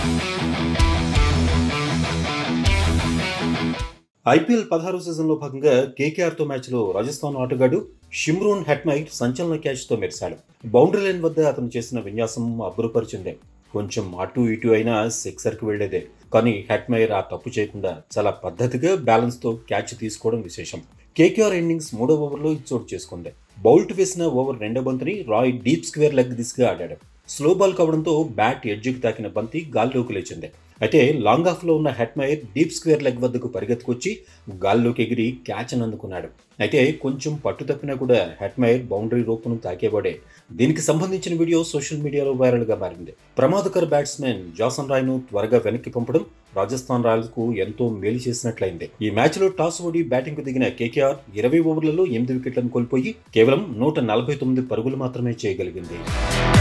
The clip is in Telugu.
ఐపీఎల్ పదహారు సీజన్లో భాగంగా కేకేఆర్తో మ్యాచ్లో రాజస్థాన్ ఆటగాడు షిమ్రూన్ హెట్మైట్ సంచలన క్యాచ్తో మెరిశాడు బౌండరీ లైన్ వద్ద అతను చేసిన విన్యాసం అబ్బురపరిచిందే కొంచెం అటు ఇటు అయినా సిక్సర్కి వెళ్లేదే కానీ హెట్మైర్ ఆ తప్పు చేయకుండా చాలా పద్ధతిగా బ్యాలెన్స్తో క్యాచ్ తీసుకోవడం విశేషం కేకేఆర్ ఇన్నింగ్స్ మూడో ఓవర్లో చోటు చేసుకుంది బౌల్ట్ వేసిన ఓవర్ రెండో బంతిని రాయ్ డీప్ స్క్వేర్ లెగ్ దిశగా ఆడాడు స్లో బాల్ కావడంతో బ్యాట్ ఎడ్జ్కి తాకిన బంతి గాల్లోకి లేచింది అయితే లాంగ్ ఆఫ్లో ఉన్న హెట్మైర్ డీప్ స్క్వేర్ లెగ్ వద్దకు పరిగెత్తుకొచ్చి గాల్లోకి ఎగిరి క్యాచ్ అందుకున్నాడు అయితే కొంచెం పట్టు తప్పినా కూడా హెట్మైర్ బౌండరీ రోపును తాకేవాడే దీనికి సంబంధించిన వీడియో సోషల్ మీడియాలో వైరల్గా మారింది ప్రమాదకర బ్యాట్స్మెన్ జాసన్ రాయ్ను త్వరగా వెనక్కి పంపడం రాజస్థాన్ రాయల్స్కు ఎంతో మేలు చేసినట్లయింది ఈ మ్యాచ్లో టాస్ ఓడి బ్యాటింగ్కు దిగిన కేకేఆర్ ఇరవై ఓవర్లలో ఎనిమిది వికెట్లను కోల్పోయి కేవలం నూట నలభై తొమ్మిది పరుగులు మాత్రమే చేయగలిగింది